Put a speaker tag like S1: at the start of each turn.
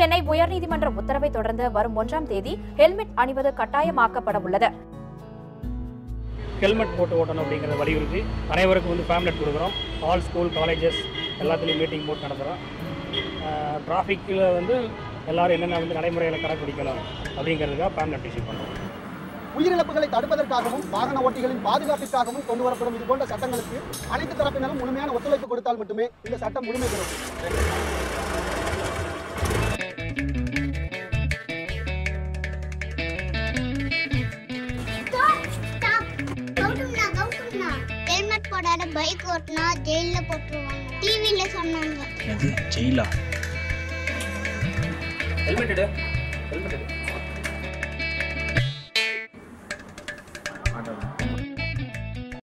S1: சென்னை உயர்நீதிமன்ற உத்தரவை தொடர்ந்து வரும் ஒன்றாம் தேதி ஹெல்மெட் அணிவது கட்டாயமாக்கப்பட உள்ளது
S2: ஹெல்மெட் போட்டு ஓட்டணும் அப்படிங்கிறத வலியுறுத்தி அனைவருக்கும் வந்து ஃபேம்லெட் கொடுக்குறோம் ஆல் ஸ்கூல் காலேஜஸ் எல்லாத்துலேயும் மீட்டிங் போட்டு நடத்துகிறோம் டிராஃபிக்கில் வந்து எல்லாரும் என்னென்ன வந்து நடைமுறைகளை கடைப்பிடிக்கணும் அப்படிங்கிறதுக்காக ஃபேம்லெட் இஷ்யூ பண்ணுறோம்
S3: உயிரிழப்புகளை தடுப்பதற்காகவும் வாகன ஓட்டிகளின் பாதுகாப்பிற்காகவும் கொண்டு வரப்படும் இது போன்ற சட்டங்களுக்கு அனைத்து தரப்பினரும் முழுமையான ஒத்துழைப்பு கொடுத்தால் மட்டுமே இந்த சட்டம் முழுமை பெறும்
S4: ஹெல்மெட் போடாத பைக் ஓட்டினா ஜெயில போட்டுருவாங்க டிவில சொன்னாங்க
S5: அது ஜெயிலா
S2: ஹெல்மெட் ஹெல்மெட்